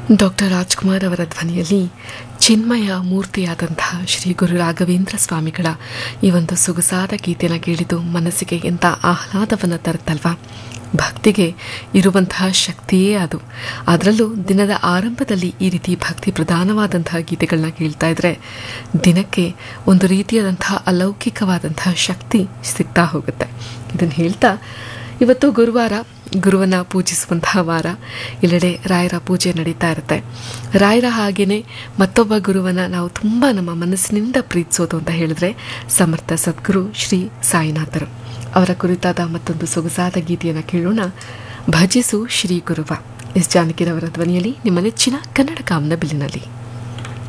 doctor Rajkumar ಅವರ ಧ್ವನಿಯಲ್ಲಿ ಚಿನ್ಮಯ ಮೂರ್ತಿಯಾದಂತಹ ಶ್ರೀ ಗುರು ರಾಘವೇಂದ್ರ ಸ್ವಾಮಿಗಳ ಈ ಒಂದು ಸೊಗಸಾದ ಗೀತೆನ ಕೇಳಿದು ಮನಸ್ಸಿಗೆ ಎಂಥ ಆಹ್ಲಾದವನ್ನು ತರುತ್ತಲ್ವಾ ಭಕ್ತಿಗೆ ಇರುವಂತಹ ಶಕ್ತಿಯೇ ಅದು ಅದರಲ್ಲೂ ದಿನದ ಆರಂಭದಲ್ಲಿ ಈ ರೀತಿ ಭಕ್ತಿ ಪ್ರಧಾನವಾದಂತಹ ಗೀತೆಗಳನ್ನ ಕೇಳ್ತಾ ಇದ್ರೆ ದಿನಕ್ಕೆ ಒಂದು ರೀತಿಯಾದಂತಹ ಅಲೌಕಿಕವಾದಂತಹ ಶಕ್ತಿ ಸಿಗ್ತಾ ಹೋಗುತ್ತೆ ಇದನ್ನು ಹೇಳ್ತಾ ಇವತ್ತು ಗುರುವಾರ ಗುರುವನ್ನ ಪೂಜಿಸುವಂತಹ ವಾರ ಎಲ್ಲೆಡೆ ರಾಯರ ಪೂಜೆ ನಡೀತಾ ಇರುತ್ತೆ ರಾಯರ ಹಾಗೇನೆ ಮತ್ತೊಬ್ಬ ಗುರುವನ್ನ ನಾವು ತುಂಬ ನಮ್ಮ ಮನಸ್ಸಿನಿಂದ ಪ್ರೀತಿಸೋದು ಅಂತ ಹೇಳಿದ್ರೆ ಸಮರ್ಥ ಸದ್ಗುರು ಶ್ರೀ ಸಾಯಿನಾಥರು ಅವರ ಕುರಿತಾದ ಮತ್ತೊಂದು ಸೊಗಸಾದ ಗೀತೆಯನ್ನು ಕೇಳೋಣ ಭಜಿಸು ಶ್ರೀ ಗುರುವ ಎಸ್ ಜಾನಕಿರವರ ಧ್ವನಿಯಲ್ಲಿ ನಿಮ್ಮ ನೆಚ್ಚಿನ ಕನ್ನಡ ಕಾಮನ ಬಿಲ್ಲಿನಲ್ಲಿ